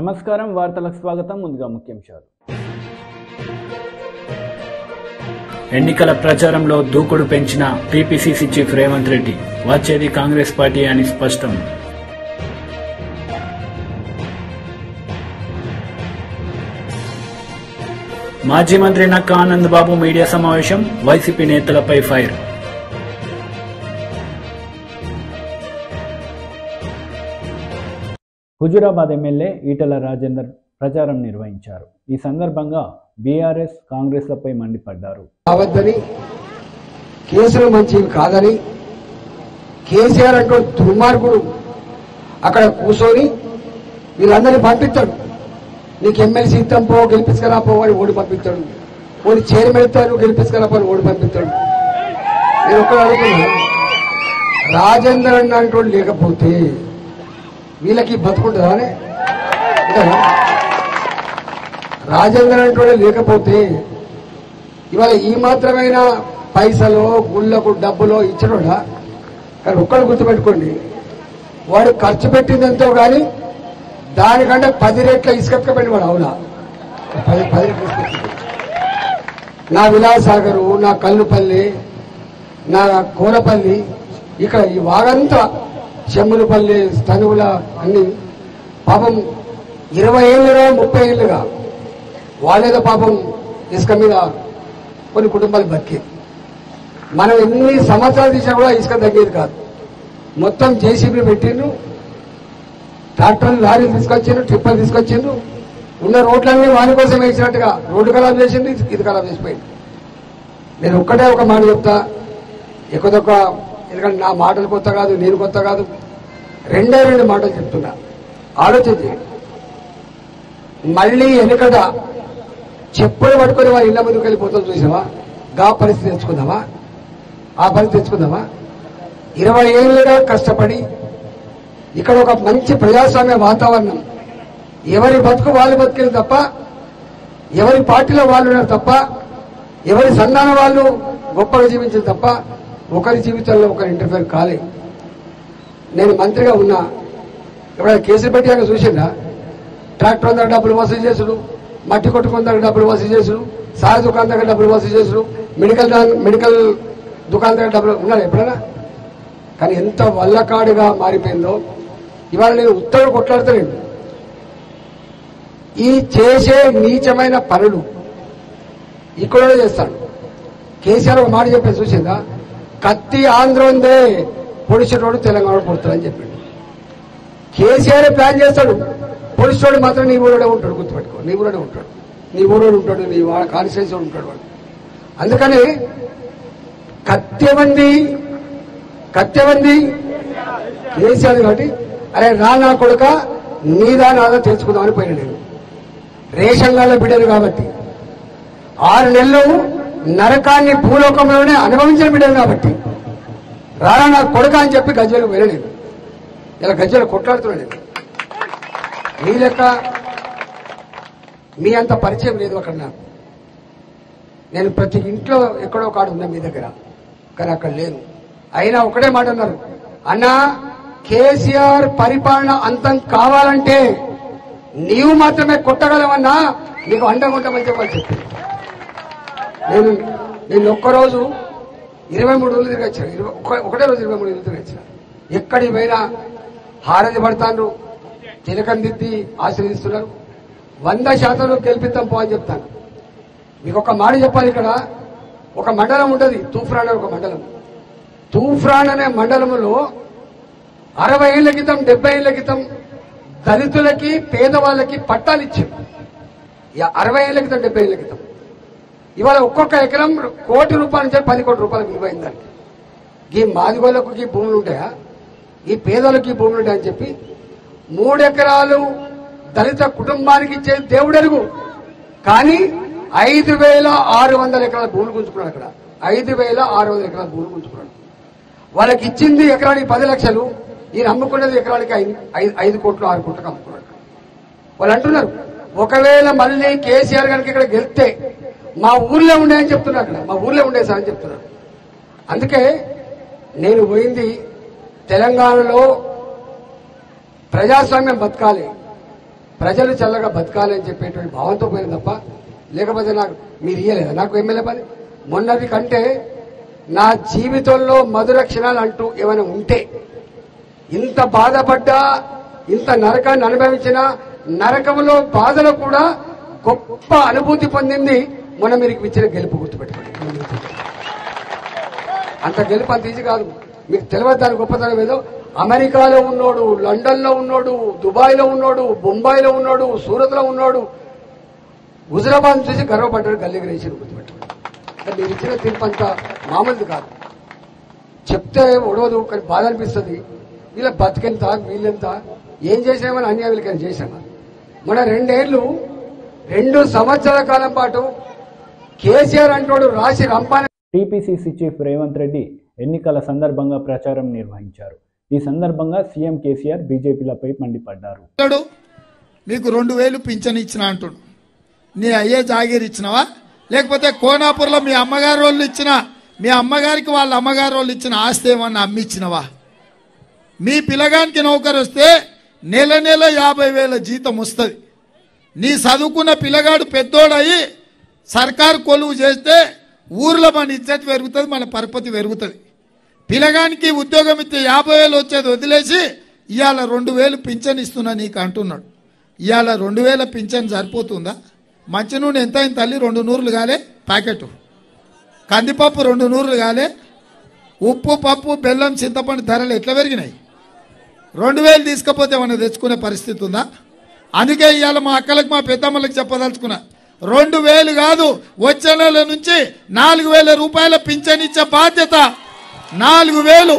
నమస్కారం వార్తలకు స్వాగతం ముందుగా ముఖ్యాంశాలు ఎన్నికల ప్రచారంలో దూకుడు పెంచిన టీపీసీసీ చీఫ్ రేవంత్ రెడ్డి వచ్చేది కాంగ్రెస్ పార్టీ అని స్పష్టం మాజీ మంత్రి నక్కా ఆనంద్ బాబు మీడియా సమావేశం వైసీపీ నేతలపై ఫైర్ హుజురాబాద్ ఎమ్మెల్యే ఈటల రాజేందర్ ప్రచారం నిర్వహించారు ఈ సందర్భంగా బీఆర్ఎస్ కాంగ్రెస్లపై మండిపడ్డారు కావద్దని కేసులు మంచివి కాదని కేసీఆర్ అంటూ దుర్మార్గుడు అక్కడ కూర్చొని వీళ్ళందరినీ పంపిస్తాడు నీకు ఎమ్మెల్సీ ఇస్తాం పో గెలిపించుకురా పో అని ఓడి పంపిస్తాడు ఓడి చైర్మన్ ఇస్తాను గెలిపించుకురా పో అని ఓడి పంపిస్తాడు నేను ఒక్కడ అడుగుతున్నా రాజేందర్ అన్నట్టు లేకపోతే వీళ్ళకి బతుకుంటుందా అని ఉంటుందా? రాజేందర్ అంటూ లేకపోతే ఇవాళ ఈ మాత్రమైన పైసలు గుళ్ళకు డబ్బులో ఇచ్చినోడా కానీ ఒక్కడు గుర్తుపెట్టుకోండి వాడు ఖర్చు పెట్టింది ఎంతో కానీ దానికంటే పది రెట్ల ఇసుకక్కబడి వాడు అవునా పది పది రెట్ల ఇసుక ఎత్తుకపోయాడు. నా విలాసాగరు నా కల్లుపల్లి నా కోరపల్లి ఇక్కడ ఈ వాగంతా చెమ్ములపల్లి స్తనువుల అన్ని పాపం ఇరవై ఏళ్ళుగా ముప్పై ఏళ్ళుగా వాళ్ళేదో పాపం ఇసుక మీద కొన్ని కుటుంబాలు బతికేది మనం ఎన్ని సంవత్సరాలు తీసినా కూడా ఇసుక తగ్గేది కాదు మొత్తం జేసీబీలు పెట్టిండ్రు ట్రాక్టర్లు లారీలు తీసుకొచ్చిండ్రు ట్రిప్పర్లు తీసుకొచ్చిండ్రు ఉన్న రోడ్లన్నీ వాని కోసం వేసినట్టుగా రోడ్డు ఖరాబ్ చేసిండు ఇది ఖరాబ్ చేసిపోయింది నేను ఒక్కటే ఒక మాట చెప్తా ఎక్కువ ఎందుకంటే నా మాటలు కొత్త కాదు నేను కొత్త కాదు రెండే రెండు మాటలు చెప్తున్నా ఆలోచన చేయండి మళ్ళీ వెనుకట చెప్పులు పట్టుకొని వారి ఇళ్ల ముందుకు వెళ్ళిపోతాం చూసావా గా పరిస్థితి తెచ్చుకుందామా ఆ పరిస్థితి తెచ్చుకుందామా ఇరవై ఏళ్ళుగా కష్టపడి ఇక్కడ ఒక మంచి ప్రజాస్వామ్య వాతావరణం ఎవరి బతుకు వాళ్ళు బతికిన తప్ప ఎవరి పార్టీలో వాళ్ళు ఉన్నారు తప్ప ఎవరి సంధాన వాళ్ళు గొప్పగా జీవించారు తప్ప ఒకరి జీవితంలో ఒకరి ఇంటర్ఫేర్ కాలే నేను మంత్రిగా ఉన్నా ఎప్పుడైనా కేసులు పెట్టాక చూసిందా ట్రాక్టర్ దగ్గర డబ్బులు వసూలు చేసుడు మట్టి కొట్టుకున్న దగ్గర డబ్బులు వసూలు చేసుడు సార దుకాణం దగ్గర డబ్బులు వసూలు చేసుడు మెడికల్ దా- మెడికల్ దుకాణం దగ్గర డబ్బులు ఉన్నాడు ఎప్పుడైనా కానీ ఎంత వల్లకాడుగా మారిపోయిందో ఇవాళ నేను ఉత్తరం కొట్లాడతలేను ఈ చేసే నీచమైన పనులు ఇక్కడ చేస్తాడు కేసీఆర్ ఒక మాట చెప్పాను చూసిందా కత్తి ఆంధ్ర ఉందే పొడిచేటోడు తెలంగాణ పుడతాడని చెప్పిండు కేసీఆర్ ప్లాన్ చేస్తాడు పొడిచోడు మాత్రం నీ ఊరోడే ఉంటాడు గుర్తుపెట్టుకో నీ ఊరోడే ఉంటాడు నీ ఊరోడు ఉంటాడు నీ వాళ్ళ కాన్స్టిట్యూన్సీ ఉంటాడు వాడు అందుకని కత్యమంది కత్యమంది కేసీఆర్ కాబట్టి అరే రా నా కొడుక నీదా నాదా తెలుసుకుందామని పోయిన నేను రేషన్ కార్డుల బిడ్డలు కాబట్టి ఆరు నెలలు నరకాన్ని భూలోకంలోనే అనుభవించిన బిడ్డలు కాబట్టి రారా నా కొడుక అని చెప్పి గజ్జలు వెళ్ళలేదు ఇలా గజ్జలు కొట్లాడుతున్నాడు నేను మీ లెక్క మీ అంత పరిచయం లేదు అక్కడ నాకు నేను ప్రతి ఇంట్లో ఎక్కడో కాడు ఉన్నా మీ దగ్గర కానీ అక్కడ లేను అయినా ఒకటే మాట అన్నారు అన్నా కేసీఆర్ పరిపాలన అంతం కావాలంటే నీవు మాత్రమే కొట్టగలవన్నా నీకు అండగా ఉంటామని చెప్పాలి చెప్పి నేను నేను ఒక్కరోజు ఇరవై మూడు రోజులు తిరిగి వచ్చాను ఇరవై- ఒక్క- ఒకటే రోజు ఇరవై మూడు రోజులు తిరిగి వచ్చాను ఎక్కడికి పోయినా హారతి పడతాను తిలకం దిద్ది ఆశీర్వదిస్తున్నారు వంద శాతం గెలిపిద్దాం పో అని చెప్తాను మీకు ఒక మాట చెప్పాలి ఇక్కడ ఒక మండలం ఉంటుంది తూఫ్రాన్ అనే ఒక మండలం తూఫ్రాన్ అనే మండలంలో అరవై ఏళ్ల క్రితం డెబ్బై ఏళ్ల క్రితం దళితులకి పేదవాళ్ళకి పట్టాలు ఇచ్చారు ఇక అరవై ఏళ్ల క్రితం డెబ్బై ఏళ్ల క్రితం ఇవాళ ఒక్కొక్క ఎకరం కోటి రూపాయల నుంచి పది కోట్ల రూపాయలు విలువైంది దానికి ఈ మాదిగోళ్ళకు ఈ భూములు ఉంటాయా ఈ పేదలకు ఈ భూములు ఉంటాయని చెప్పి మూడు ఎకరాలు దళిత కుటుంబానికి ఇచ్చే దేవుడెరుగు కానీ ఐదు వేల ఆరు వందల ఎకరాల భూములు గుంజుకున్నాడు అక్కడ ఐదు వేల ఆరు వందల ఎకరాల భూములు గుంజుకున్నాడు వాళ్ళకి ఇచ్చింది ఎకరానికి పది లక్షలు ఈయన అమ్ముకున్నది ఎకరానికి ఐదు- ఐదు- ఐదు కోట్లు ఆరు కోట్లకు అమ్ముకున్నాడు వాళ్ళు అంటున్నారు ఒకవేళ మళ్ళీ కేసీఆర్ కనుక ఇక్కడ గెలిస్తే మా ఊర్లో ఉండే అని చెప్తున్నారు అక్కడ మా ఊర్లో ఉండే సార్ అని చెప్తున్నారు అందుకే నేను పోయింది తెలంగాణలో ప్రజాస్వామ్యం బతకాలి ప్రజలు చల్లగా బతకాలని చెప్పేటువంటి భావంతో పోయిన తప్ప లేకపోతే నాకు మీరు ఇయ్యలేదా నాకు ఎమ్మెల్యే పని మొన్నటి కంటే నా జీవితంలో మధుర క్షణాలు అంటూ ఏమైనా ఉంటే ఇంత బాధపడ్డా ఇంత నరకాన్ని అనుభవించిన నరకంలో బాధలో కూడా గొప్ప అనుభూతి పొందింది మొన్న మీరు ఇచ్చిన గెలుపు గుర్తుపెట్టుకోండి అంత గెలుపు అంత ఈజీ కాదు మీకు తెలియదు దాని గొప్పతనం ఏదో అమెరికాలో ఉన్నోడు లండన్ లో ఉన్నోడు దుబాయ్ లో ఉన్నోడు బొంబాయిలో ఉన్నోడు సూరత్ లో ఉన్నోడు హుజరాబాద్ చూసి గర్వపడ్డాడు గల్లీకి రేసి గుర్తుపెట్టుకోండి అంటే మీరు ఇచ్చిన తీర్పు అంత మామూలుది కాదు చెప్తే ఉడవదు కానీ బాధ అనిపిస్తుంది వీళ్ళ బతికెంత వీళ్ళెంత ఏం చేసామని అన్యాయ వీళ్ళకి చేశామా మన రెండేళ్లు రెండు సంవత్సరాల కాలం పాటు కేసీఆర్ అంటోడు రాసి రంపాన టీపీసీసీ చీఫ్ రేవంత్ రెడ్డి ఎన్నికల సందర్భంగా ప్రచారం నిర్వహించారు ఈ సందర్భంగా సీఎం కేసీఆర్ బీజేపీలపై మండిపడ్డారు అంటాడు మీకు రెండు వేలు పింఛన్ ఇచ్చిన అంటుడు నీ అయ్యే జాగీర్ ఇచ్చినవా లేకపోతే కోనాపూర్లో మీ అమ్మగారు వాళ్ళు ఇచ్చిన మీ అమ్మగారికి వాళ్ళ అమ్మగారు వాళ్ళు ఇచ్చిన ఆస్తి ఏమన్నా అమ్మిచ్చినవా మీ పిల్లగానికి నౌకరు వస్తే నెల నెల యాభై వేల జీతం వస్తుంది నీ చదువుకున్న పిల్లగాడు పెద్దోడయి సర్కారు కొలువు చేస్తే ఊర్లో మన ఇజ్జత్ పెరుగుతుంది మన పరపతి పెరుగుతుంది పిల్లగానికి ఉద్యోగం ఇస్తే యాభై వేలు వచ్చేది వదిలేసి ఇవాళ రెండు వేలు పింఛన్ ఇస్తున్నా నీకు అంటున్నాడు ఇవాళ రెండు వేల పింఛన్ సరిపోతుందా మంచి నూనె ఎంత అయింది తల్లి రెండు నూరులు కాలే ప్యాకెట్ కందిపప్పు రెండు నూరులు కాలే ఉప్పు పప్పు బెల్లం చింతపండు ధరలు ఎట్లా పెరిగినాయి రెండు వేలు తీసుకపోతే ఏమన్నా తెచ్చుకునే పరిస్థితి ఉందా అందుకే ఇవాళ మా అక్కలకు మా పెద్దమ్మలకు చెప్పదలుచుకున్నా రెండు వేలు కాదు వచ్చే నెల నుంచి నాలుగు వేల రూపాయల పింఛన్ ఇచ్చే బాధ్యత నాలుగు వేలు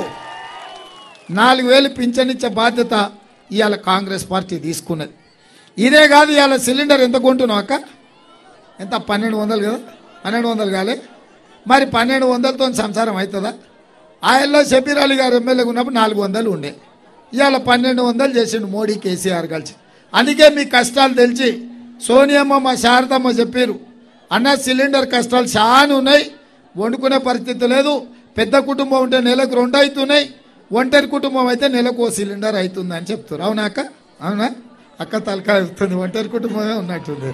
నాలుగు వేలు పింఛన్ ఇచ్చే బాధ్యత ఇవాళ కాంగ్రెస్ పార్టీ తీసుకున్నది ఇదే కాదు ఇవాళ సిలిండర్ ఎంత కొంటున్నావు అక్క ఎంత పన్నెండు వందలు కదా పన్నెండు వందలు కాలే మరి పన్నెండు వందలతో సంసారం అవుతుందా ఆయనలో షబీర్ అలీ గారు ఎమ్మెల్యేగా ఉన్నప్పుడు నాలుగు వందలు ఉండే ఇవాళ పన్నెండు వందలు చేసిండు మోడీ కేసీఆర్ కలిసి అందుకే మీ కష్టాలు తెలిసి సోనియమ్మ మా శారదమ్మ చెప్పారు అన్న సిలిండర్ కష్టాలు చాలా ఉన్నాయి వండుకునే పరిస్థితి లేదు పెద్ద కుటుంబం ఉంటే నెలకు రెండు అవుతున్నాయి ఒంటరి కుటుంబం అయితే నెలకు ఓ సిలిండర్ అవుతుంది అని చెప్తారు అవునా అక్క అవునా అక్క తలకాయ అవుతుంది ఒంటరి కుటుంబమే ఉన్నట్టుంది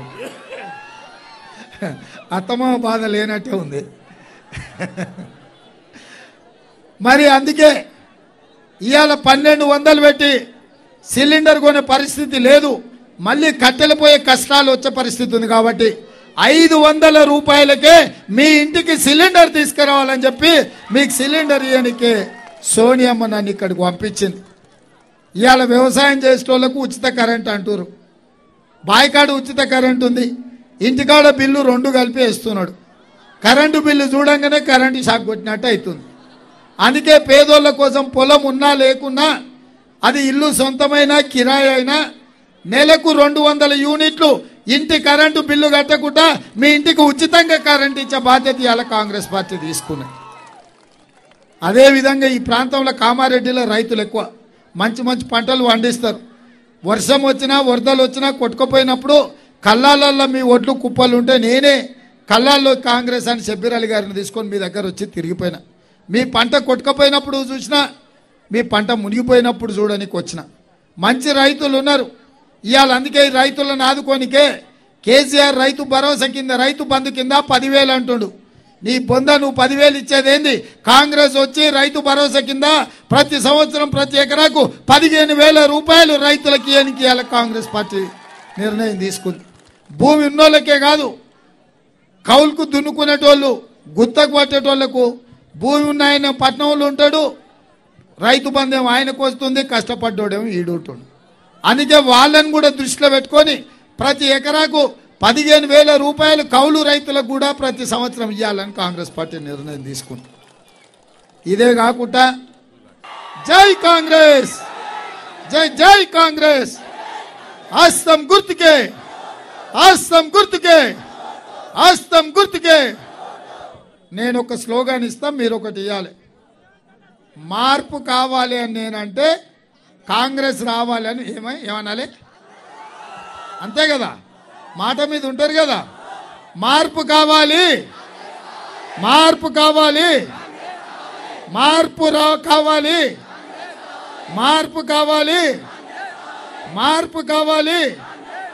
అత్తమామ బాధ లేనట్టే ఉంది మరి అందుకే ఇవాళ పన్నెండు వందలు పెట్టి సిలిండర్ కొనే పరిస్థితి లేదు మళ్ళీ కట్టెలు పోయే కష్టాలు వచ్చే పరిస్థితి ఉంది కాబట్టి ఐదు వందల రూపాయలకే మీ ఇంటికి సిలిండర్ తీసుకురావాలని చెప్పి మీకు సిలిండర్ ఇవ్వనికే సోనియమ్మ నన్ను ఇక్కడికి పంపించింది ఇవాళ వ్యవసాయం చేసేటోళ్ళకు ఉచిత కరెంట్ అంటారు బాయికాడ ఉచిత కరెంట్ ఉంది ఇంటికాడ బిల్లు రెండు కలిపి వేస్తున్నాడు కరెంటు బిల్లు చూడంగానే కరెంటు షాక్ కొట్టినట్టు అవుతుంది అందుకే పేదోళ్ళ కోసం పొలం ఉన్నా లేకున్నా అది ఇల్లు సొంతమైనా కిరాయి అయినా నెలకు రెండు వందల యూనిట్లు ఇంటి కరెంటు బిల్లు కట్టకుండా మీ ఇంటికి ఉచితంగా కరెంట్ ఇచ్చే బాధ్యత ఇవాళ కాంగ్రెస్ పార్టీ తీసుకున్నది అదేవిధంగా ఈ ప్రాంతంలో కామారెడ్డిలో రైతులు ఎక్కువ మంచి మంచి పంటలు పండిస్తారు వర్షం వచ్చినా వరదలు వచ్చినా కొట్టుకుపోయినప్పుడు కల్లాలల్లో మీ ఒడ్లు కుప్పలు ఉంటే నేనే కల్లాల్లో కాంగ్రెస్ అని షబ్బీర్ అలీ గారిని తీసుకొని మీ దగ్గర వచ్చి తిరిగిపోయినా మీ పంట కొట్టుకుపోయినప్పుడు చూసినా మీ పంట మునిగిపోయినప్పుడు చూడడానికి వచ్చిన మంచి రైతులు ఉన్నారు ఇవాళ అందుకే ఈ రైతులను ఆదుకోనికే కేసీఆర్ రైతు భరోసా కింద రైతు బంధు కింద పదివేలు అంటుండు నీ బొంద నువ్వు పదివేలు ఇచ్చేదేంది కాంగ్రెస్ వచ్చి రైతు భరోసా కింద ప్రతి సంవత్సరం ప్రతి ఎకరాకు పదిహేను వేల రూపాయలు రైతులకి ఇవ్వడానికి ఇవాళ కాంగ్రెస్ పార్టీ నిర్ణయం తీసుకుంది భూమి ఉన్నోళ్ళకే కాదు కౌలుకు దున్నుకునేటోళ్ళు గుత్తకు పట్టేటోళ్లకు భూమి ఉన్న ఆయన పట్నంలో ఉంటాడు రైతు బంధం ఆయనకు వస్తుంది కష్టపడ్డోడేమో ఈడుంటాడు అందుకే వాళ్ళని కూడా దృష్టిలో పెట్టుకొని ప్రతి ఎకరాకు పదిహేను వేల రూపాయలు కౌలు రైతులకు కూడా ప్రతి సంవత్సరం ఇవ్వాలని కాంగ్రెస్ పార్టీ నిర్ణయం తీసుకుంది ఇదే కాకుండా జై కాంగ్రెస్ జై జై కాంగ్రెస్ ఆస్తం గుర్తుకే ఆస్తం గుర్తుకే ఆస్తం గుర్తుకే నేను ఒక స్లోగాన్ ఇస్తా మీరు ఒకటి ఇవ్వాలి మార్పు కావాలి అని నేనంటే కాంగ్రెస్ రావాలి అని ఏమై ఏమనాలి అంతే కదా మాట మీద ఉంటారు కదా మార్పు కావాలి మార్పు కావాలి మార్పు రా కావాలి మార్పు కావాలి మార్పు కావాలి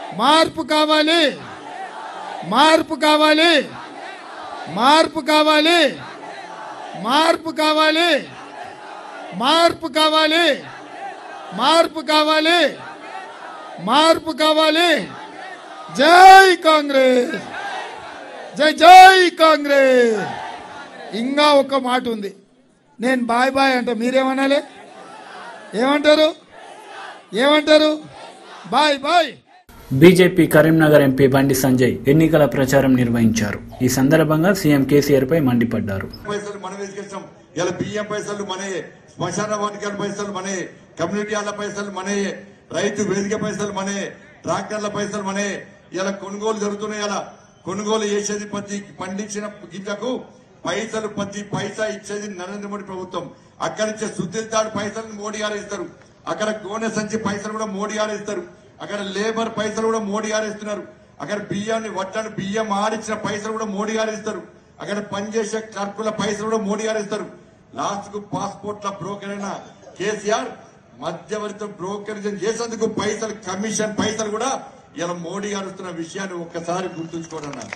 మార్పు కావాలి మార్పు కావాలి మార్పు కావాలి మార్పు కావాలి మార్పు కావాలి మార్పు కావాలి మార్పు కావాలి జై కాంగ్రెస్ జై జై కాంగ్రెస్ ఇంకా ఒక మాట ఉంది నేను బాయ్ బాయ్ అంట మీరేమనాలి ఏమంటారు ఏమంటారు bye bye BJP Karimnagar MP Bandi Sanjay ఎన్నికల ప్రచారం నిర్వహించారు ఈ సందర్భంగా సీఎం కేసీఆర్ పై మండిపడ్డారు పైసలు మనం తీసుకొచ్చాం ఇలా బియ్యం పైసలు మనయే శ్మశాన వాటికల పైసలు మనయే కమ్యూనిటీ హాల్ల పైసలు మనయే రైతు వేదిక పైసలు మనయే ట్రాక్టర్ల పైసలు మనయే ఇలా కొనుగోలు జరుగుతున్నాయి ఇలా కొనుగోలు చేసేది ప్రతి పండించిన గింజకు పైసలు ప్రతి పైసా ఇచ్చేది నరేంద్ర మోడీ ప్రభుత్వం అక్కడి నుంచి సుద్దిల్ తాడు పైసలను మోడీ గారు ఇస్తారు అక్కడ గోనె సంచి పైసలు కూడా మోడీ గారు ఇస్తారు అక్కడ లేబర్ పైసలు కూడా మోడీ గారు ఇస్తున్నారు అక్కడ బియ్యాన్ని వడ్లను బియ్యం ఆడిచ్చిన పైసలు కూడా మోడీ గారు ఇస్తారు అక్కడ పనిచేసే క్లర్కుల పైసలు కూడా మోడీ గారు ఇస్తారు లాస్ట్ కు పాస్పోర్ట్ల బ్రోకర్ అయిన కేసీఆర్ మధ్యవర్తి బ్రోకరేజం చేసేందుకు పైసలు కమిషన్ పైసలు కూడా ఇలా మోడీ గారు ఇస్తున్న విషయాన్ని ఒక్కసారి గుర్తుంచుకోండి అన్న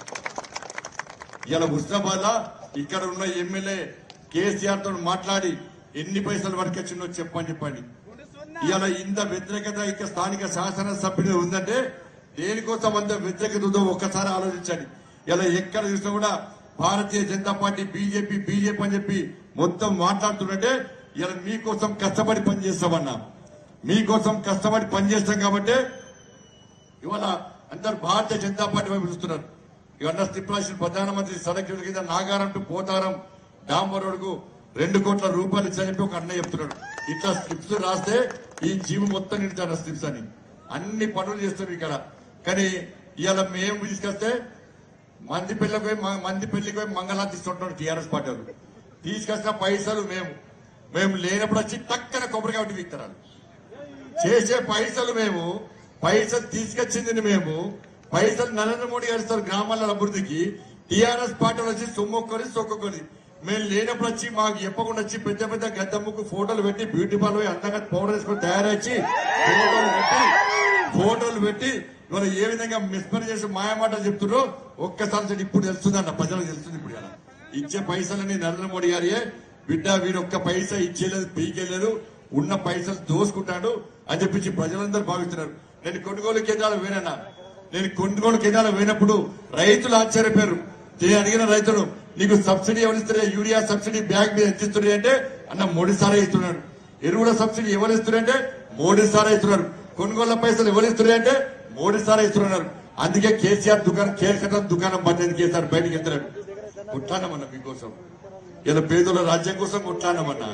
ఇలా హుస్నాబాద్ ఇక్కడ ఉన్న ఎమ్మెల్యే కేసీఆర్ తో మాట్లాడి ఎన్ని పైసలు వరకు వచ్చిందో చెప్పని చెప్పండి ఇవాళ ఇంత వ్యతిరేకత ఇక స్థానిక శాసనసభ్యులు ఉందంటే దేనికోసం అంత వ్యతిరేకత ఉందో ఒక్కసారి ఆలోచించండి ఇలా ఎక్కడ చూసినా కూడా Bharatiya Janata party BJP BJP అని చెప్పి మొత్తం మాట్లాడుతుంటే ఇలా మీకోసం కష్టపడి పనిచేస్తామన్నా మీకోసం కష్టపడి పనిచేస్తాం కాబట్టి ఇవాళ అందరు భారతీయ జనతా పార్టీ వైపు చూస్తున్నారు ఇవన్న స్టిప్లాషన్ ప్రధానమంత్రి సడక్ యోజన కింద నాగారం టు పోతారం డాంబర్ రోడ్ కు రెండు కోట్ల రూపాయలు ఇచ్చారని ఒక అన్న చెప్తున్నాడు ఇట్లా స్లిప్స్ రాస్తే ఈ జీవి మొత్తం నిండుతాడు స్లిప్స్ అని అన్ని పనులు చేస్తారు ఇక్కడ కానీ ఇవాళ మేము తీసుకొస్తే మంది పెళ్లికి పోయి మ- మంది పెళ్లికి పోయి మంగళం తీసుకుంటున్నాడు టీఆర్ఎస్ పార్టీ వాళ్ళు తీసుకొచ్చిన పైసలు మేము మేము లేనప్పుడు వచ్చి టక్కన కొబ్బరికాయ ఒకటి విక్తరాలు చేసే పైసలు మేము పైసలు తీసుకొచ్చింది మేము పైసలు నరేంద్ర మోడీ గారు ఇస్తారు గ్రామాల అభివృద్ధికి టీఆర్ఎస్ పార్టీలు వచ్చి సొమ్మొక్కరి సొక్కొక్కరి మేము లేనప్పుడు వచ్చి మాకు చెప్పకుండా వచ్చి పెద్ద పెద్ద గద్దమ్మకు ఫోటోలు పెట్టి బ్యూటీ పార్లర్ పోయి అందంగా పౌడర్ వేసుకొని తయారచ్చి ఫోటోలు పెట్టి ఫోటోలు పెట్టి ఇవాళ ఏ విధంగా మిస్మర్ చేసి మాయమాటలు చెప్తున్నారో ఒక్కసారి చూడండి ఇప్పుడు తెలుస్తుందన్న ప్రజలకు తెలుస్తుంది ఇప్పుడు ఇలా ఇచ్చే పైసలని నరేంద్ర మోడీ గారియే బిడ్డ వీడు ఒక్క పైసా ఇచ్చేలేదు పీకేలేదు ఉన్న పైసలు దోసుకుంటాడు అని చెప్పించి ప్రజలందరూ భావిస్తున్నారు నేను కొనుగోలు కేంద్రాలు వేనన్నా నేను కొనుగోలు కేంద్రాలు వేయినప్పుడు రైతులు ఆశ్చర్యపోయారు నేను అడిగిన రైతులు నీకు సబ్సిడీ ఎవరు ఇస్తారు యూరియా సబ్సిడీ బ్యాగ్ మీద ఎంత ఇస్తుంది అంటే అన్న మూడు సారే ఇస్తున్నాడు ఎరువుల సబ్సిడీ ఎవరు ఇస్తున్నారంటే మోడీ సారే ఇస్తున్నారు కొనుగోళ్ల పైసలు ఎవరు ఇస్తున్నారు అంటే మోడీ సారే ఇస్తున్నారు అందుకే కేసీఆర్ దుకాణం కేసీఆర్ దుకాణం పట్టేది కేసీఆర్ బయటకు వెళ్తున్నాడు కొట్లానమన్నా మీకోసం ఇలా పేదల రాజ్యం కోసం కొట్లానమన్నా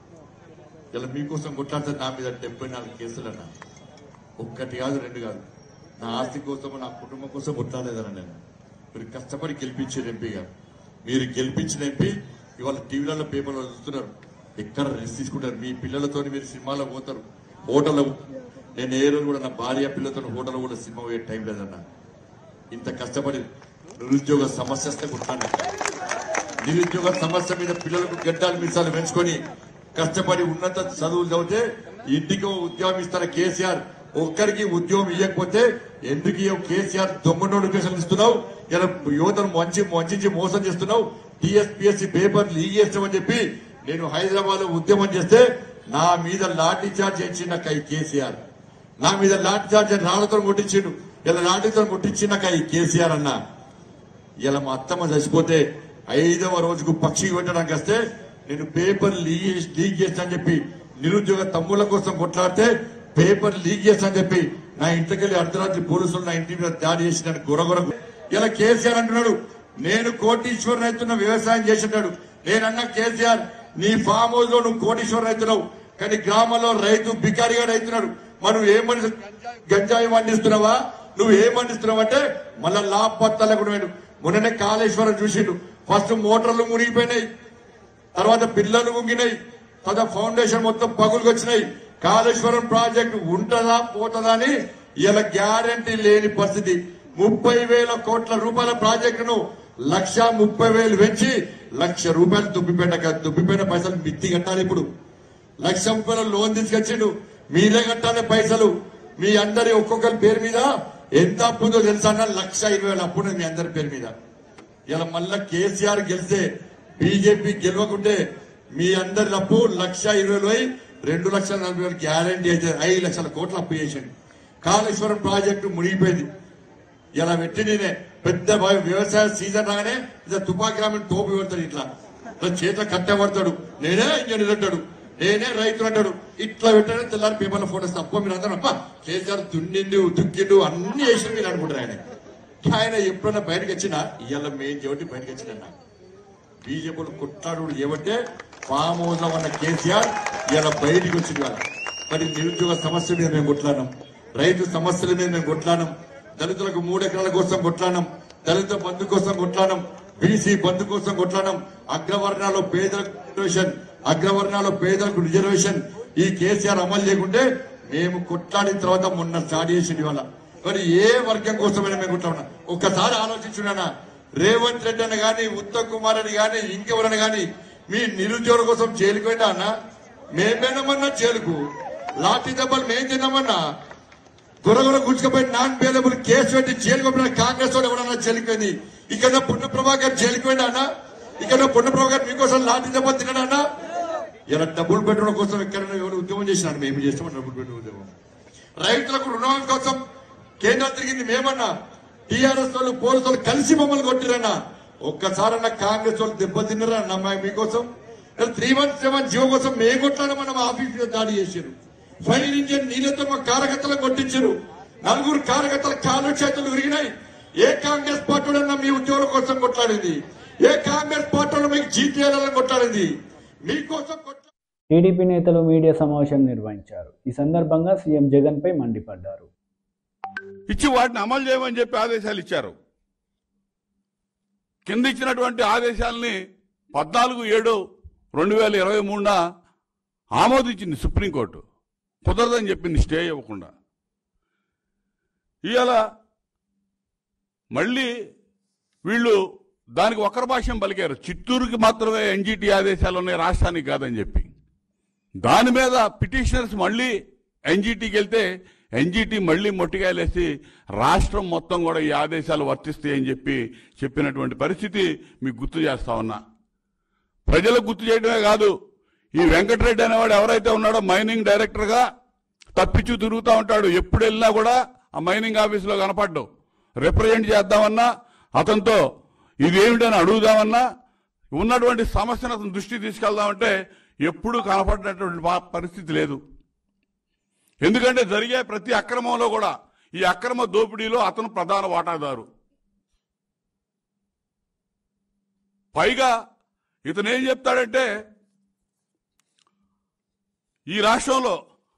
ఇలా మీకోసం కొట్లాడితే నా మీద డెబ్బై నాలుగు కేసులన్నా ఒక్కటి కాదు రెండు కాదు నా ఆస్తి కోసం నా కుటుంబం కోసం కొట్లాడలేదన్న నేను మీరు కష్టపడి గెలిపించారు ఎంపీ గారు మీరు గెలిపించిన ఎంపీ ఇవాళ టీవీలలో పేపర్లో చూస్తున్నారు ఎక్కడ రెస్ట్ తీసుకుంటారు మీ పిల్లలతో మీరు సినిమాలో పోతారు హోటల్ నేను ఏ రోజు కూడా నా భార్య పిల్లలతో హోటల్ కూడా సినిమా పోయే టైం లేదన్నా ఇంత కష్టపడి నిరుద్యోగ సమస్య వస్తే కొట్లాడిన నిరుద్యోగ సమస్య మీద పిల్లలకు గడ్డాలు మిసాలు పెంచుకొని కష్టపడి ఉన్నత చదువులు చదివితే ఇంటికి ఉద్యోగం ఇస్తున్న కేసీఆర్ ఒక్కరికి ఉద్యోగం ఇవ్వకపోతే ఎందుకు ఇవ్వవు కేసీఆర్ దొంగ నోటిఫికేషన్ ఇస్తున్నావు ఇలా యువతను మంచి వంచి మోసం చేస్తున్నావు టీఎస్పీఎస్సీ పేపర్ లీక్ చేస్తామని చెప్పి నేను హైదరాబాద్ లో ఉద్యమం చేస్తే నా మీద లాఠీ చార్జ్ చేసిన కై కేసీఆర్ నా మీద లాఠీ చార్జ్ రాళ్లతో కొట్టించిండు ఇలా లాఠీతో కొట్టించిన కై కేసీఆర్ అన్నా ఇలా మా అత్తమ్మ చచ్చిపోతే ఐదవ రోజుకు పక్షి పెట్టడానికి వస్తే నేను పేపర్ లీక్ లీక్ చేస్తా అని చెప్పి నిరుద్యోగ తమ్ముళ్ళ కోసం కొట్లాడితే పేపర్ లీక్ చేస్తా అని చెప్పి నా ఇంటికి వెళ్ళి అర్ధరాత్రి పోలీసులు నా ఇంటి మీద దాడి చేసిన గొరగొర ఇలా కేసీఆర్ అంటున్నాడు నేను కోటీశ్వర్ రైతున్న వ్యవసాయం చేసినాడు నేనన్నా కేసీఆర్ నీ ఫామ్ హౌస్ లో నువ్వు కోటీశ్వర్ రైతున్నావు కానీ గ్రామంలో రైతు బికారిగా రైతున్నాడు మనం ఏం పండి గంజాయి పండిస్తున్నావా నువ్వు ఏం పండిస్తున్నావు అంటే మళ్ళా లాభపత్తాలు కూడా వేడు మొన్ననే కాళేశ్వరం చూసిండు ఫస్ట్ మోటార్లు మునిగిపోయినాయి తర్వాత పిల్లలు ముగినాయి తర్వాత ఫౌండేషన్ మొత్తం పగులుకు వచ్చినాయి కాళేశ్వరం ప్రాజెక్టు ఉంటదా పోతుందా అని ఇలా గ్యారంటీ లేని పరిస్థితి ముప్పై వేల కోట్ల రూపాయల ప్రాజెక్టును లక్ష ముప్పై వేలు పెంచి లక్ష రూపాయలు దుబ్బిపేట దుబ్బిపేట పైసలు మిత్తి కట్టాలి ఇప్పుడు లక్ష ముప్పై లోన్ తీసుకొచ్చిండు మీరే కట్టాలి పైసలు మీ అందరి ఒక్కొక్కరి పేరు మీద ఎంత అప్పు ఉందో తెలుసా అన్న లక్ష ఇరవై వేల అప్పు ఉన్నది మీ అందరి పేరు మీద ఇలా మళ్ళా కేసీఆర్ గెలిస్తే బీజేపీ గెలవకుంటే మీ అందరి అప్పు లక్ష ఇరవై వేలు అయి రెండు లక్షల నలభై వేలు గ్యారంటీ అయితే ఐదు లక్షల కోట్ల అప్పు చేసింది కాళేశ్వరం ప్రాజెక్టు మునిగిపోయింది ఇలా పెట్టి నేనే పెద్ద భయ- వ్యవసాయ సీజన్ రాగానే ఇట్లా తుపాకి రామని తోపు పెడతాడు ఇట్లా ఇట్లా చేత కట్టబడతాడు నేనే ఇంజనీర్ అంటాడు నేనే రైతు అంటాడు ఇట్లా పెట్టాడు తెల్లారి పేపర్లో ఫోటోస్ తప్ప మీరు అందరూ అబ్బా కేసీఆర్ దున్నిండు దుక్కిండు అన్ని వేసి మీరు అనుకుంటారు ఆయన ఆయన ఎప్పుడన్నా బయటకు వచ్చినా ఇవాళ మెయిన్ చెబట్టి బయటకు వచ్చిన బీజేపీలు కొట్లాడు ఏమంటే ఫామ్ హౌస్ లో ఉన్న కేసీఆర్ ఇలా బయటికి వచ్చింది వాళ్ళ మరి నిరుద్యోగ సమస్య మీద మేము కొట్లాడినాం రైతు సమస్యల మీద మేము కొట్లాడినాం దళితులకు మూడు ఎకరాల కోసం కొట్లాడినాం దళిత బంధు కోసం కొట్లాడినాం బీసీ బంధు కోసం కొట్లాడినాం అగ్రవర్ణాల్లో పేదలకు రిజర్వేషన్ అగ్రవర్ణాల్లో పేదలకు రిజర్వేషన్ ఈ కేసీఆర్ అమలు చేయకుంటే మేము కొట్లాడిన తర్వాత మొన్న స్టార్ట్ చేసింది వాళ్ళ మరి ఏ వర్గం కోసమైనా మేము కొట్లాడినా ఒక్కసారి ఆలోచించున్నానా రేవంత్ రెడ్డి అని గాని ఉత్తమ్ కుమార్ అని గాని ఇంకెవరని గాని మీ నిరుద్యోగుల కోసం జైలుకు వెళ్ళా అన్న మేమేనమన్నా జైలుకు లాఠీ దెబ్బలు మేం తిన్నామన్నా గొరగొర గుంజుకపోయి నాన్ పేదబుల్ కేసు పెట్టి జైలుకు పోయిన కాంగ్రెస్ వాడు ఎవరన్నా జైలుకు పోయింది ఇక్కడ పున్న ప్రభాకర్ జైలుకు పోయినా అన్న ఇక్కడ పున్న ప్రభాకర్ మీకోసం లాఠీ దెబ్బలు తిన్నాడా అన్న ఇలా డబుల్ బెడ్రూమ్ కోసం ఎక్కడైనా ఎవరు ఉద్యమం చేసినారు మేము చేస్తాం డబుల్ బెడ్రూమ్ ఉద్యమం రైతులకు రుణం కోసం కేంద్రం తిరిగింది మేమన్నా టీఆర్ఎస్ వాళ్ళు పోలీసు వాళ్ళు కలిసి మమ్మల్ని కొట్టిరన్నా ఒక్కసారన్నా కాంగ్రెస్ వాళ్ళు దెబ్బతిన్నారా అన్న మా మీకోసం త్రీ వన్ సెవెన్ జీవో కోసం మేము కొట్లాడమని మా ఆఫీస్ మీద దాడి చేశారు ఫైర్ ఇంజిన్ నీళ్ళతో మా కార్యకర్తలకు కొట్టించారు నలుగురు కార్యకర్తల కాలు చేతులు విరిగినాయి ఏ కాంగ్రెస్ పార్టీ వాళ్ళన్నా మీ ఉద్యోగుల కోసం కొట్లాడింది ఏ కాంగ్రెస్ పార్టీ వాళ్ళు మీకు జీతీయాలని కొట్లాడింది మీకోసం కొట్లా టీడీపీ నేతలు మీడియా సమావేశం నిర్వహించారు ఈ సందర్భంగా సీఎం జగన్పై మండిపడ్డారు ఇచ్చి వాటిని అమలు చేయమని చెప్పి ఆదేశాలు ఇచ్చారు కింద ఇచ్చినటువంటి ఆదేశాలని పద్నాలుగు ఏడు రెండు వేల ఇరవై మూడున ఆమోదించింది సుప్రీంకోర్టు కుదరదని చెప్పింది స్టే ఇవ్వకుండా ఇవాళ మళ్ళీ వీళ్ళు దానికి ఒకరి భాష్యం పలికారు చిత్తూరుకి మాత్రమే ఎన్జిటి ఆదేశాలు ఉన్నాయి రాష్ట్రానికి కాదని చెప్పి దాని మీద పిటిషనర్స్ మళ్ళీ ఎన్జిటికి వెళ్తే ఎన్జిటి మళ్ళీ మొట్టికాయలేసి రాష్ట్రం మొత్తం కూడా ఈ ఆదేశాలు వర్తిస్తాయని చెప్పి చెప్పినటువంటి పరిస్థితి మీకు గుర్తు చేస్తా ఉన్నా ప్రజలకు గుర్తు చేయడమే కాదు ఈ వెంకటరెడ్డి అనేవాడు ఎవరైతే ఉన్నాడో మైనింగ్ డైరెక్టర్గా తప్పించు తిరుగుతూ ఉంటాడు ఎప్పుడు వెళ్ళినా కూడా ఆ మైనింగ్ ఆఫీసులో కనపడ్డు రిప్రజెంట్ చేద్దామన్నా అతనితో ఇదేమిటని అడుగుదామన్నా ఉన్నటువంటి సమస్యను అతను దృష్టికి తీసుకెళ్దామంటే ఎప్పుడూ కనపడినటువంటి పా- పరిస్థితి లేదు ఎందుకంటే జరిగే ప్రతి అక్రమంలో కూడా ఈ అక్రమ దోపిడీలో అతను ప్రధాన వాటాదారు పైగా ఇతను ఏం చెప్తాడంటే ఈ రాష్ట్రంలో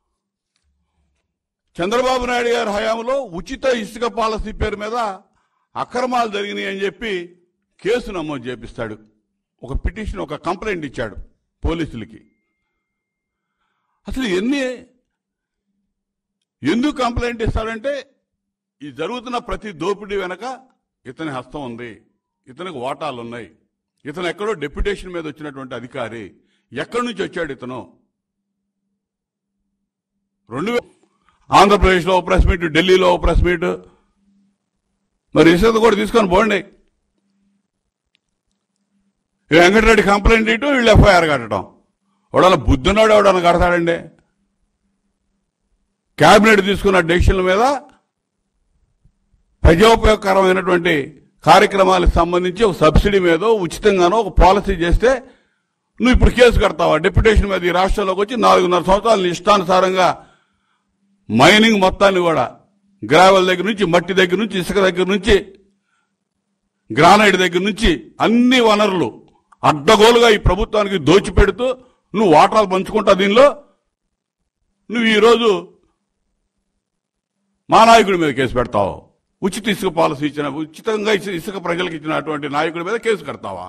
చంద్రబాబు నాయుడు గారి హయాంలో ఉచిత ఇసుక పాలసీ పేరు మీద అక్రమాలు జరిగినాయి అని చెప్పి కేసు నమోదు చేపిస్తాడు ఒక పిటిషన్ ఒక కంప్లైంట్ ఇచ్చాడు పోలీసులకి అసలు ఎన్ని ఎందుకు కంప్లైంట్ ఇస్తాడంటే ఈ జరుగుతున్న ప్రతి దోపిడీ వెనక ఇతని హస్తం ఉంది ఇతనికి వాటాలు ఉన్నాయి ఇతను ఎక్కడో డెప్యుటేషన్ మీద వచ్చినటువంటి అధికారి ఎక్కడి నుంచి వచ్చాడు ఇతను రెండు వే- ఆంధ్రప్రదేశ్లో ఒక ప్రెస్ మీట్ ఢిల్లీలో ఒక ప్రెస్ మీట్ మరి ఇసుక కూడా తీసుకొని పోండి ఈ వెంకటరెడ్డి కంప్లైంట్ ఇటు వీళ్ళు ఎఫ్ఐఆర్ కట్టడం ఎవడన్నా బుద్ధున్నాడు ఎవడన్నా కడతాడండి కేబినెట్ తీసుకున్న డెసిషన్ల మీద ప్రజోపయోగకరమైనటువంటి కార్యక్రమాలకు సంబంధించి ఒక సబ్సిడీ మీద ఉచితంగానో ఒక పాలసీ చేస్తే నువ్వు ఇప్పుడు కేసు కడతావా డెప్యుటేషన్ మీద ఈ రాష్ట్రంలోకి వచ్చి నాలుగున్నర సంవత్సరాలు నీ ఇష్టానుసారంగా మైనింగ్ మొత్తాన్ని కూడా గ్రావెల్ దగ్గర నుంచి మట్టి దగ్గర నుంచి ఇసుక దగ్గర నుంచి గ్రానైట్ దగ్గర నుంచి అన్ని వనరులు అడ్డగోలుగా ఈ ప్రభుత్వానికి దోచిపెడుతూ నువ్వు వాటాలు పంచుకుంటా దీనిలో నువ్వు ఈరోజు మా నాయకుడి మీద కేసు పెడతావు ఉచిత ఇసుక పాలసీ ఇచ్చిన ఉచితంగా ఇసు- ఇసుక ప్రజలకు ఇచ్చినటువంటి నాయకుడి మీద కేసు కడతావా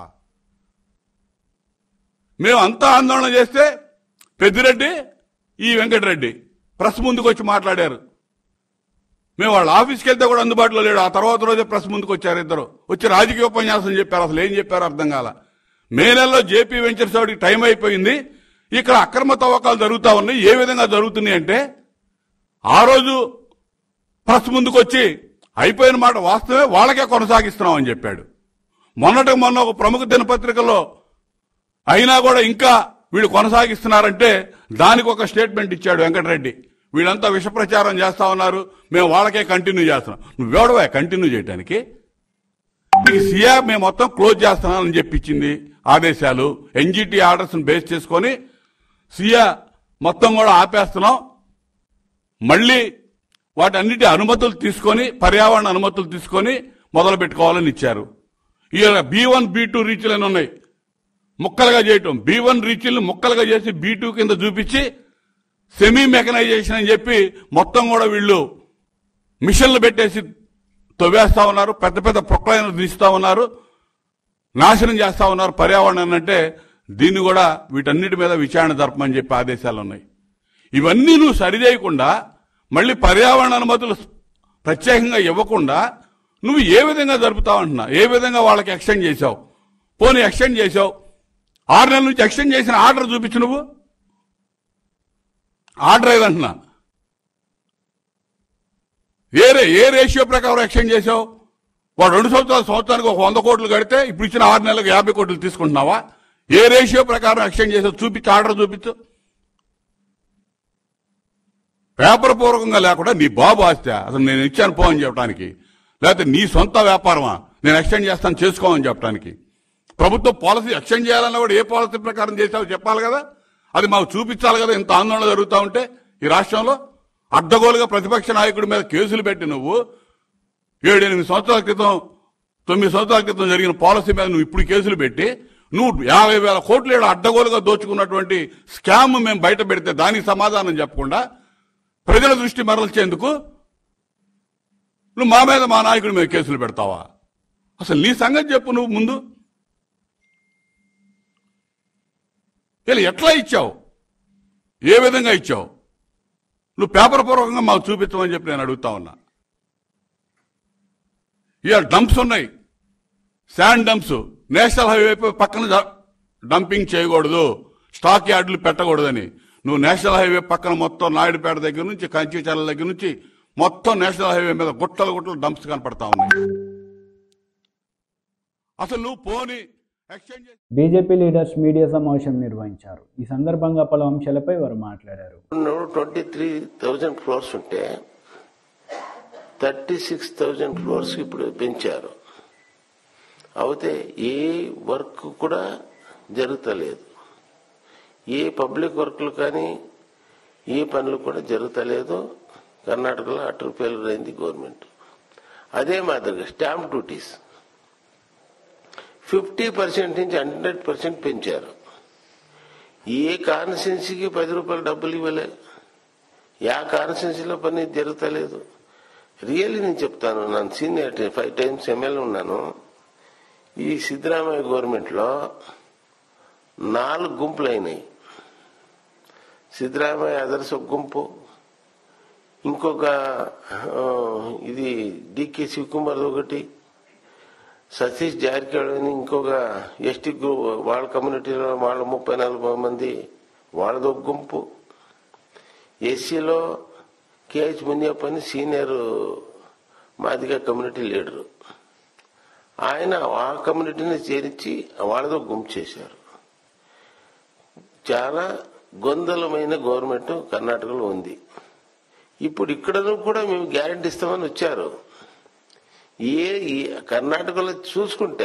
మేము అంతా ఆందోళన చేస్తే పెద్దిరెడ్డి ఈ వెంకటరెడ్డి ప్రెస్ ముందుకు వచ్చి మాట్లాడారు మేము వాళ్ళ ఆఫీస్కి వెళ్తే కూడా అందుబాటులో లేడు ఆ తర్వాత రోజే ప్రెస్ ముందుకు వచ్చారు ఇద్దరు వచ్చి రాజకీయ ఉపన్యాసం చెప్పారు అసలు ఏం చెప్పారో అర్థం కాల మే నెలలో జేపీ వెంచర్స్ వాడికి టైం అయిపోయింది ఇక్కడ అక్రమ తవ్వకాలు జరుగుతా ఉన్నాయి ఏ విధంగా జరుగుతున్నాయి అంటే ఆ రోజు ప్రెస్ ముందుకు వచ్చి అయిపోయిన మాట వాస్తవమే వాళ్ళకే కొనసాగిస్తున్నాం అని చెప్పాడు మొన్నటి మొన్న ఒక ప్రముఖ దినపత్రికలో అయినా కూడా ఇంకా వీళ్ళు కొనసాగిస్తున్నారంటే దానికి ఒక స్టేట్మెంట్ ఇచ్చాడు వెంకటరెడ్డి వీళ్ళంతా విష ప్రచారం చేస్తా ఉన్నారు మేము వాళ్ళకే కంటిన్యూ చేస్తున్నాం నువ్వెవడవా కంటిన్యూ చేయడానికి మీకు సియా మేము మొత్తం క్లోజ్ చేస్తున్నామని చెప్పించింది ఆదేశాలు ఎన్జిటి ఆర్డర్స్ బేస్ చేసుకొని సియా మొత్తం కూడా ఆపేస్తున్నాం మళ్ళీ వాటన్నిటి అనుమతులు తీసుకొని పర్యావరణ అనుమతులు తీసుకొని మొదలు పెట్టుకోవాలని ఇచ్చారు ఇవాళ బీ వన్ బీ టూ రీచ్లు అని ఉన్నాయి ముక్కలుగా చేయటం బీ వన్ రీచ్లు ముక్కలుగా చేసి బీ టూ కింద చూపించి సెమీ మెకనైజేషన్ అని చెప్పి మొత్తం కూడా వీళ్ళు మిషన్లు పెట్టేసి తవ్వేస్తా ఉన్నారు పెద్ద పెద్ద ప్రొక్లైనలు తీస్తా ఉన్నారు నాశనం చేస్తా ఉన్నారు పర్యావరణాన్ని అంటే దీన్ని కూడా వీటన్నిటి మీద విచారణ జరపమని చెప్పి ఆదేశాలు ఉన్నాయి ఇవన్నీ నువ్వు సరిచేయకుండా మళ్ళీ పర్యావరణ అనుమతులు ప్రత్యేకంగా ఇవ్వకుండా నువ్వు ఏ విధంగా జరుపుతావు అంటున్నా ఏ విధంగా వాళ్ళకి ఎక్స్టెండ్ చేశావు పోనీ ఎక్స్టెండ్ చేశావు ఆరు నెలల నుంచి ఎక్స్టెండ్ చేసిన ఆర్డర్ చూపించు నువ్వు ఆర్డర్ ఏదంటున్నా ఏ రే ఏ రేషియో ప్రకారం ఎక్స్టెండ్ చేసావు వాడు రెండు సంవత్సరాల సంవత్సరానికి ఒక వంద కోట్లు కడితే ఇప్పుడు ఇచ్చిన ఆరు నెలలకు యాభై కోట్లు తీసుకుంటున్నావా ఏ రేషియో ప్రకారం ఎక్స్టెండ్ చేసావు చూపించు ఆర్డర్ చూపించు పేపర్ పూర్వకంగా లేకుండా నీ బాబు ఆస్తి అసలు నేను ఇచ్చాను పో అని చెప్పడానికి లేకపోతే నీ సొంత వ్యాపారమా నేను ఎక్స్టెండ్ చేస్తాను చేసుకోమని చెప్పడానికి ప్రభుత్వం పాలసీ ఎక్స్టెండ్ చేయాలన్నా కూడా ఏ పాలసీ ప్రకారం చేసావో చెప్పాలి కదా అది మాకు చూపించాలి కదా ఇంత ఆందోళన జరుగుతూ ఉంటే ఈ రాష్ట్రంలో అడ్డగోలుగా ప్రతిపక్ష నాయకుడి మీద కేసులు పెట్టి నువ్వు ఏడు ఎనిమిది సంవత్సరాల క్రితం తొమ్మిది సంవత్సరాల క్రితం జరిగిన పాలసీ మీద నువ్వు ఇప్పుడు కేసులు పెట్టి నువ్వు యాభై వేల కోట్లు ఏడు అడ్డగోలుగా దోచుకున్నటువంటి స్కామ్ మేము బయట పెడితే దానికి సమాధానం చెప్పకుండా ప్రజల దృష్టి మరల్చేందుకు నువ్వు మా మీద మా నాయకుడి మీద కేసులు పెడతావా అసలు నీ సంగతి చెప్పు నువ్వు ముందు ఇలా ఎట్లా ఇచ్చావు ఏ విధంగా ఇచ్చావు నువ్వు పేపర్ పూర్వకంగా మాకు చూపించమని చెప్పి నేను అడుగుతా ఉన్నా ఇవాళ డంప్స్ ఉన్నాయి శాండ్ డంప్స్ నేషనల్ హైవే పై పక్కన జ- డంపింగ్ చేయకూడదు స్టాక్ యార్డులు పెట్టకూడదని నువ్వు నేషనల్ హైవే పక్కన మొత్తం నాయుడుపేట దగ్గర నుంచి కంచిచర్ల దగ్గర నుంచి మొత్తం నేషనల్ హైవే మీద గుట్టలు గుట్టలు డంప్స్ కనపడతా ఉన్నాయి అసలు నువ్వు పోని ఎక్స్చేంజ్ చేసి బీజేపీ లీడర్స్ మీడియా సమావేశం నిర్వహించారు ఈ సందర్భంగా పలు అంశాలపై వారు మాట్లాడారు ట్వంటీ త్రీ థౌజండ్ ఫ్లోర్స్ ఉంటే థర్టీ సిక్స్ థౌజండ్ ఫ్లోర్స్ ఇప్పుడు పెంచారు అయితే ఏ వర్క్ కూడా జరుగుతలేదు ఏ పబ్లిక్ వర్క్లు కానీ ఏ పనులు కూడా జరుగుతలేదు కర్ణాటకలో అటర్ ఫెయిల్యూర్ అయింది గవర్నమెంట్ అదే మాదిరిగా స్టాంప్ డ్యూటీస్ ఫిఫ్టీ పర్సెంట్ నుంచి హండ్రెడ్ పర్సెంట్ పెంచారు ఏ కాన్స్టిట్యున్సీకి పది రూపాయలు డబ్బులు ఇవ్వలే యా కాన్స్టిట్యున్సీలో పని జరుగుతలేదు రియల్లీ నేను చెప్తాను నేను సీనియర్ ఫైవ్ టైమ్స్ ఎమ్మెల్యే ఉన్నాను ఈ సిద్ధరామయ్య గవర్నమెంట్లో నాలుగు గుంపులు అయినాయి సిద్ధరామయ్య అదర్స్ ఒక గుంపు ఇంకొక ఆ, ఇది డికే శివకుమార్ ఒకటి సతీష్ జారకిహొళి అని ఇంకొక ఎస్టీ గ్రూప్ వాళ్ళ కమ్యూనిటీలో వాళ్ళ ముప్పై నలభై మంది వాళ్ళది ఒక గుంపు ఎస్సీలో కేహెచ్ మునియప్ప అని సీనియర్ మాదిగా కమ్యూనిటీ లీడరు ఆయన ఆ కమ్యూనిటీని చేరించి వాళ్ళతో గుంపు చేశారు చాలా గొందలమైన గవర్నమెంట్ కర్ణాటకలో ఉంది ఇప్పుడు ఇక్కడను కూడా మేము గ్యారంటీ ఇస్తామని వచ్చారు ఏ ఈ కర్ణాటకలో చూసుకుంటే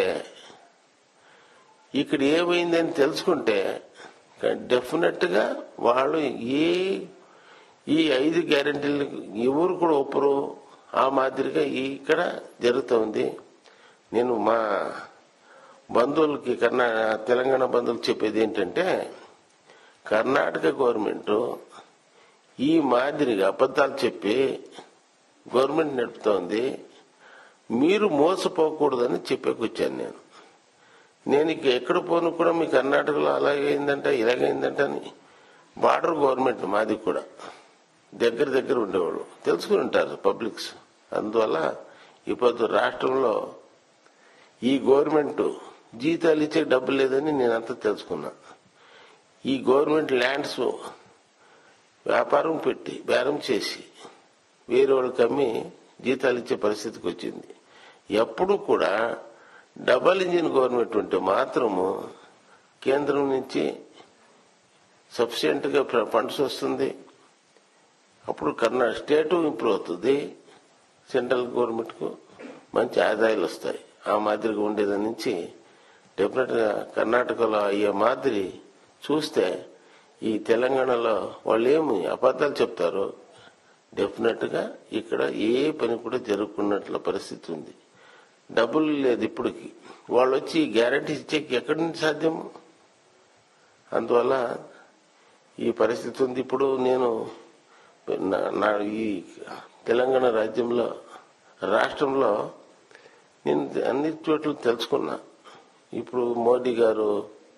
ఇక్కడ ఏమైందని తెలుసుకుంటే డెఫినెట్ గా వాళ్ళు ఏ ఈ ఐదు గ్యారంటీలు ఎవరు కూడా ఒప్పరు ఆ మాదిరిగా ఇక్కడ జరుగుతుంది నేను మా బంధువులకి కర్ణా తెలంగాణ బంధువులు చెప్పేది ఏంటంటే కర్ణాటక గవర్నమెంట్ ఈ మాదిరిగా అబద్ధాలు చెప్పి గవర్నమెంట్ నడుపుతోంది మీరు మోసపోకూడదని చెప్పేకొచ్చాను నేను నేను ఇక ఎక్కడ పోను కూడా మీ కర్ణాటకలో అలాగైందంట ఇలాగైందంట అని బార్డర్ గవర్నమెంట్ మాది కూడా దగ్గర దగ్గర ఉండేవాళ్ళు తెలుసుకుని ఉంటారు పబ్లిక్స్ అందువల్ల ఇప్పుడు రాష్ట్రంలో ఈ గవర్నమెంట్ జీతాలు ఇచ్చే డబ్బు లేదని నేనంతా తెలుసుకున్నా ఈ గవర్నమెంట్ ల్యాండ్స్ వ్యాపారం పెట్టి బేరం చేసి వేరే వాళ్ళకి అమ్మి జీతాలు ఇచ్చే పరిస్థితికి వచ్చింది ఎప్పుడు కూడా డబల్ ఇంజిన్ గవర్నమెంట్ ఉంటే మాత్రము కేంద్రం నుంచి సఫిషియెంట్ గా ఫండ్స్ వస్తుంది అప్పుడు కర్ణాటక స్టేట్ ఇంప్రూవ్ అవుతుంది సెంట్రల్ గవర్నమెంట్ కు మంచి ఆదాయాలు వస్తాయి ఆ మాదిరిగా ఉండేదాని నుంచి డెఫినెట్ గా కర్ణాటకలో అయ్యే మాదిరి చూస్తే ఈ తెలంగాణలో వాళ్ళు ఏమి అబద్ధాలు చెప్తారు డెఫినెట్ గా ఇక్కడ ఏ పని కూడా జరుగుకున్నట్ల పరిస్థితి ఉంది డబ్బులు లేదు ఇప్పటికి వాళ్ళు వచ్చి గ్యారంటీ ఇచ్చే ఎక్కడి నుంచి సాధ్యము అందువల్ల ఈ పరిస్థితి ఉంది ఇప్పుడు నేను నా- నా ఈ తెలంగాణ రాజ్యంలో రాష్ట్రంలో నేను అన్ని చోట్ల తెలుసుకున్నా ఇప్పుడు Modi garu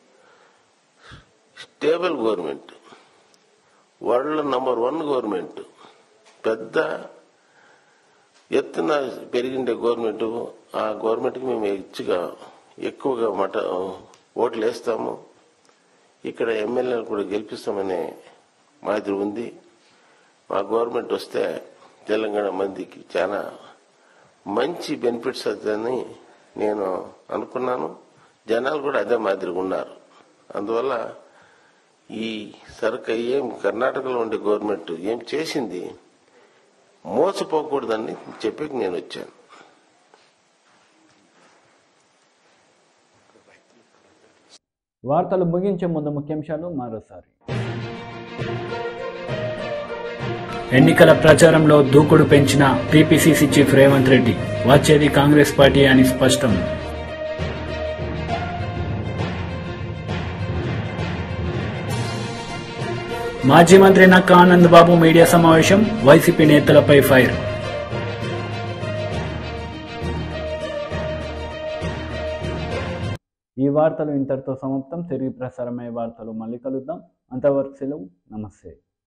stable government world number one government పెద్ద ఎత్తున పెరిగిండే గవర్నమెంట్ ఆ గవర్నమెంట్కి మేము హెచ్చుగా ఎక్కువగా మట ఓట్లు వేస్తాము ఇక్కడ ఎమ్మెల్యేలు కూడా గెలిపిస్తామనే మాదిరి ఉంది మా గవర్నమెంట్ వస్తే తెలంగాణ మందికి చాలా మంచి బెనిఫిట్స్ అవుతుందని నేను అనుకున్నాను జనాలు కూడా అదే మాదిరిగా ఉన్నారు అందువల్ల ఈ సరుకు ఏం కర్ణాటకలో ఉండే గవర్నమెంట్ ఏం చేసింది మోసపోకూడదని చెప్పి నేను వచ్చాను వార్తలు ముగించే ముందు ముఖ్యాంశాలు మరోసారి ఎన్నికల ప్రచారంలో దూకుడు పెంచిన టీపీసీసీ చీఫ్ రేవంత్ రెడ్డి వచ్చేది కాంగ్రెస్ పార్టీ అని స్పష్టం మాజీ మంత్రి నక్క ఆనంద్ బాబు మీడియా సమావేశం వైసీపీ నేతలపై ఫైర్ ఈ వార్తలు ఇంతటితో సమాప్తం తిరిగి ప్రసారమయ్యే వార్తలు మళ్ళీ కలుద్దాం అంతవరకు సెలవు నమస్తే